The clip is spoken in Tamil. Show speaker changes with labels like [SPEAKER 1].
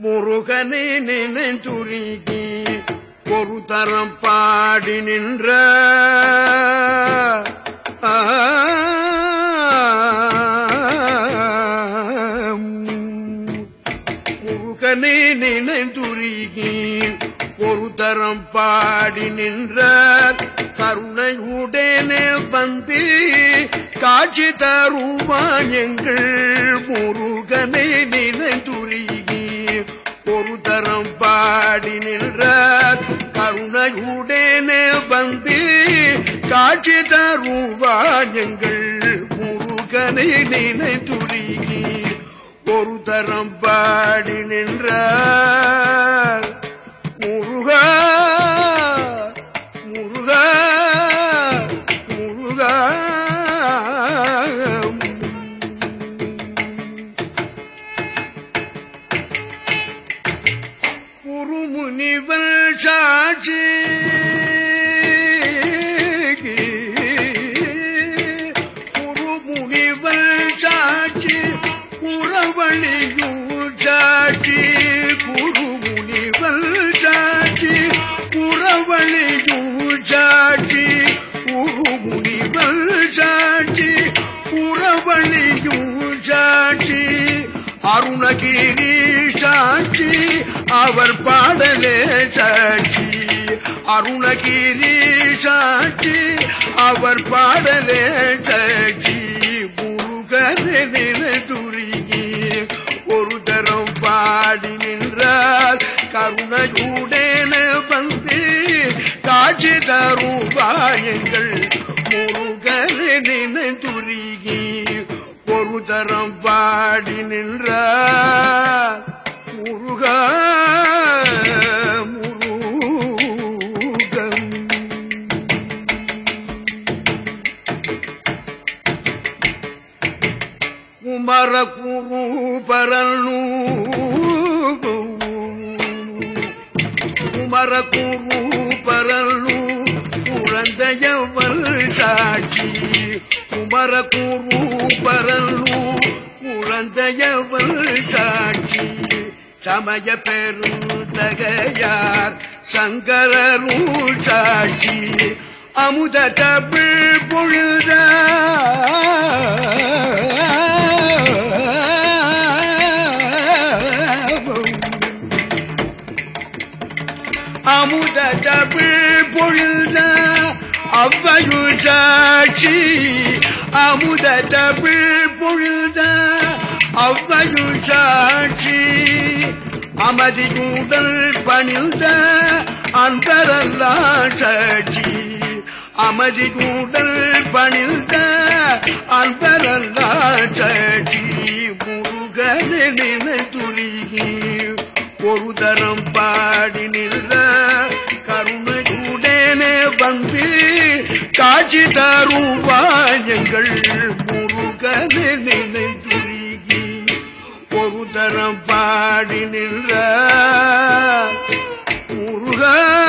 [SPEAKER 1] முருகனை நினைந்துருகி ஒரு தரம் பாடி நின்ற முருகனை நினைந்துருகி ஒரு தரம் பாடி நின்ற கருணையுடனே வந்து காட்சி தருவான் எங்கள் முருகனை நினைந்துருகி ஒரு தரம் பாடி நின்றார் கருணையுடனே வந்து காட்சி தருவான் எங்கள் முருகனை நினைத்துருகி ஒரு தரம் பாடி நின்றார் முருகா முருகா முருகா குருமுனிவல் சாட்சி குருமுனிவல் சாட்சி குறவழியும் சாட்சி குருமுனிவல் சாட்சி குறவழியும் சாட்சி குருமுனிவல் சாட்சி குறவழியும் சாட்சி அருணகிரி சாட்சி அவர் பாடலே சாட்சி அருணகிரி சாட்சி அவர் பாடலே சாட்சி முருகனின துருகி ஒரு தரம் பாடி நின்றார் கருணையுடன வந்து காட்சி தரும் வாயங்கள் முருகனின துருகி ஒரு தரம் பாடி நின்றார் முருகா முருகன் குமர குரு பரனு குமர குரு பரனு குழந்தையவள் சாட்சி குமர குரு பரனு குழந்தையவள் சாட்சி சமய பெருந்தகையார் சங்கரருள் சாட்சி அமுத தமிழ் பொழுத அமுத தமிழ் பொழுத அவ்வையுள் சாட்சி அமுத தமிழ் பொழுத அவ்வையுள் சாட்சி அமதியுடல் பணிந்த அன்பரல்லா சாட்சி அமதியுடல் பணிந்த அன்பரல்லா சாட்சி முருகனை துருகி ஒரு தரம் பாடி நின்ற கருணையுடனே வந்து காட்சி தருவாயங்கள் முருகனை நினைத்துருகி ஒரு தரம் பாடி நின்ற முருகா